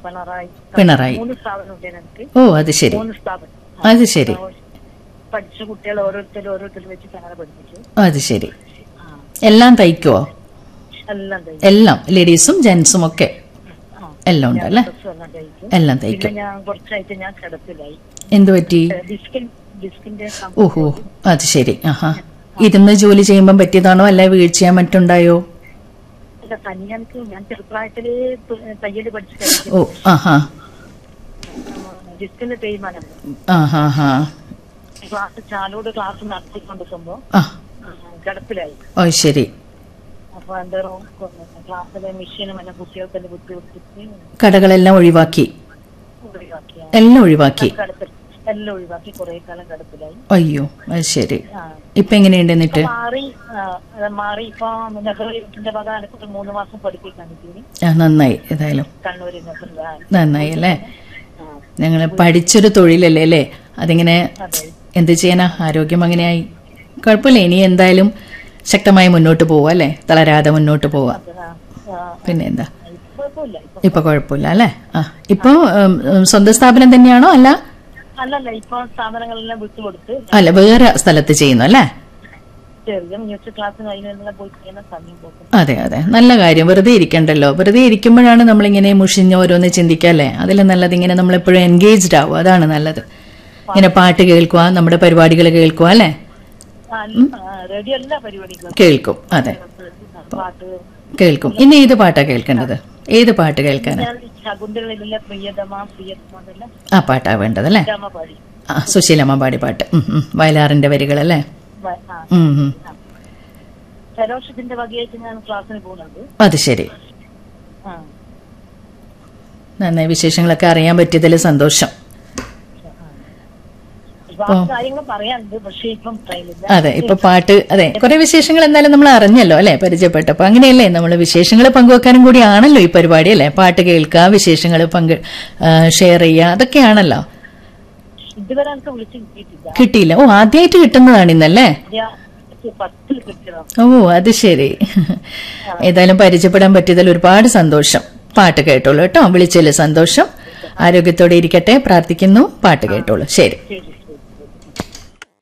പിണറായി പിണറായി. മൂന്ന് സ്ഥാപനം ഉണ്ട് എനിക്ക് ഓ അത് ശരി മൂന്ന് സ്ഥാപനം അത് ശരി പഠിച്ച കുട്ടികൾ ഓരോരുത്തർ ഓരോരുത്തർ വെച്ചിട്ട് അങ്ങനെ പഠിപ്പിച്ചു അത് ശരി ആ എല്ലാം തയ്ക്കുവോ എല്ലാം തയ്ക്കും എല്ലാം ലേഡീസും ജെന്റ്സും ഒക്കെ ആ എല്ലാം ഉണ്ട് അല്ലേ ഡ്രസ്സും എല്ലാം തയ്ക്കും എല്ലാം പിന്നെ തയ്ക്കും ഞാൻ കുറച്ചായിട്ട് ഞാൻ കിടപ്പിലായി എന്തു പറ്റി ഡിസ്കിൻ ഡിസ്കിന്റെ ഓഹോ അത് ശരി ആഹാ ഇരുന്ന് ജോലി ചെയ്യുമ്പോൾ പറ്റിയതാണോ അല്ല വീഴ്ചയാ മറ്റുണ്ടായോ കല്യാണക്ക് ഞാൻ ചെറുപ്രായത്തില് ത- തയ്യല് പഠിച്ചു കഴിക്കും ഓ ആഹാ ഡിസ്കിന്റെ തേയ്മാനം ആഹാ ഹാ ക്ലാസ് ചാലോട് ക്ലാസ് നടത്തിക്കൊണ്ടിരിക്കുമ്പോ ആ കിടപ്പിലായി ഓ ശരി അപ്പൊ എന്തോ ക്ലാസ്സിലെ മെഷീനും എല്ലാം കുട്ടികൾക്ക് ബുദ്ധി കൊടുത്തിട്ട് കടകളെല്ലാം ഒഴിവാക്കി ഒഴിവാക്കി എല്ലാം ഒഴിവാക്കി കിടപ്പിൽ എല്ലാം ഒഴിവാക്കി കുറെ കാലം കിടപ്പിലായി അയ്യോ അത് ശരി ആ. ഇപ്പൊ എങ്ങനെയുണ്ട് എന്നിട്ട് മാറി ആ, അത് മാറി ഇപ്പൊ നെഹ്റുവിന്റെ വക എനിക്ക് മൂന്ന് മാസം പഠിപ്പിക്കാൻ കിട്ടി ആ നന്നായി ഏതായാലും കണ്ണൂരിൽ നെഹ്റുവിന്റെ ആ, നന്നായി അല്ലേ ആ, ഞങ്ങൾ പഠിച്ചൊരു തൊഴിലല്ലേ അല്ലേ അതിങ്ങനെ അതെ എന്ത് ചെയ്യാനാ ആരോഗ്യം അങ്ങനെയായി കുഴപ്പമില്ല ഇനി എന്തായാലും ശക്തമായി മുന്നോട്ട് പോവാ അല്ലേ തളരാതെ മുന്നോട്ട് പോവാ അത് ആ, ആ, പിന്നെ എന്താ ഇപ്പൊ കുഴപ്പമില്ല ഇപ്പൊ ഇപ്പൊ കുഴപ്പമില്ല അല്ലേ ആ ഇപ്പൊ ഉം, ഉം, സ്വന്തം സ്ഥാപനം തന്നെയാണോ അല്ല അല്ലല്ല ഇപ്പൊ സ്ഥാപനങ്ങളെല്ലാം വിട്ടുകൊടുത്ത് അല്ല വേറെ സ്ഥലത്ത് ചെയ്യുന്നു അല്ലേ ചെറിയ മ്യൂസിക് ക്ലാസ് കഴിഞ്ഞെല്ലാം പോയി ചെയ്യുന്ന സമയം പോകും അതെ അതെ നല്ല കാര്യം വെറുതെ ഇരിക്കണ്ടല്ലോ വെറുതെ ഇരിക്കുമ്പോഴാണ് നമ്മളിങ്ങനെ മുഷിഞ്ഞ് ഓരോന്ന് ചിന്തിക്കല്ലേ അതിൽ നല്ലത് ഇങ്ങനെ നമ്മളെപ്പോഴും എൻഗേജ്ഡ് ആവും അതാണ് നല്ലത് ഇങ്ങനെ പാട്ട് കേൾക്കുക നമ്മുടെ പരിപാടികൾ കേൾക്കുക അല്ലേ റേഡിയോ എല്ലാ പരിപാടികളും കേൾക്കും അതെ പാട്ട് കേൾക്കും ഇനി ഏത് പാട്ടാ കേൾക്കേണ്ടത് ഏത് പാട്ട് കേൾക്കാനാ ഞാൻ ശകുന്തളയിലെ പ്രിയതമ പ്രിയതമ അതെല്ലാം ആ പാട്ടാ വേണ്ടത് അല്ലേ രാമ പാടി ആ സുശീലമ്മ പാടി പാട്ട് ഉം, ഉം. വയലാറിന്റെ വരികൾ അല്ലേ വ- ആ. ഉം, ഉം. ഫെലോഷിപ്പിന്റെ വകയായിട്ട് ഞാൻ ക്ലാസ്സിന് പോകുന്നുണ്ട് അത് ശരി ആ. നന്നായി വിശേഷങ്ങളൊക്കെ അറിയാൻ പറ്റിയതിൽ സന്തോഷം ഒരുപാട് കാര്യങ്ങൾ പറയാനുണ്ട് പക്ഷെ ഇപ്പം ടൈമില്ല അതെ ഇപ്പൊ പാട്ട് അതെ കുറെ വിശേഷങ്ങൾ എന്തായാലും നമ്മൾ അറിഞ്ഞല്ലോ അല്ലെ പരിചയപ്പെട്ടപ്പോ അങ്ങനെയല്ലേ നമ്മൾ വിശേഷങ്ങൾ പങ്കുവെക്കാനും കൂടിയാണല്ലോ ഈ പരിപാടി അല്ലെ പാട്ട് കേൾക്കുക വിശേഷങ്ങൾ പങ്ക് ഷെയർ ചെയ്യുക അതൊക്കെയാണല്ലോ ഇതുവരെ എനിക്ക് വിളിച്ച് കിട്ടിയിട്ടില്ല കിട്ടിയില്ല ഓ ആദ്യമായിട്ട് കിട്ടുന്നതാണ് ഇന്നല്ലേ ഞാൻ പത്തിൽ കിട്ടിയതാണ് ഓ അത് ശരി ഏതായാലും പരിചയപ്പെടാൻ പറ്റിയതിൽ ഒരുപാട് സന്തോഷം പാട്ട് കേട്ടോളൂ കേട്ടോ വിളിച്ചതിൽ സന്തോഷം ആരോഗ്യത്തോടെ ഇരിക്കട്ടെ പ്രാർത്ഥിക്കുന്നു പാട്ട് കേട്ടോളൂ ശരി ശരി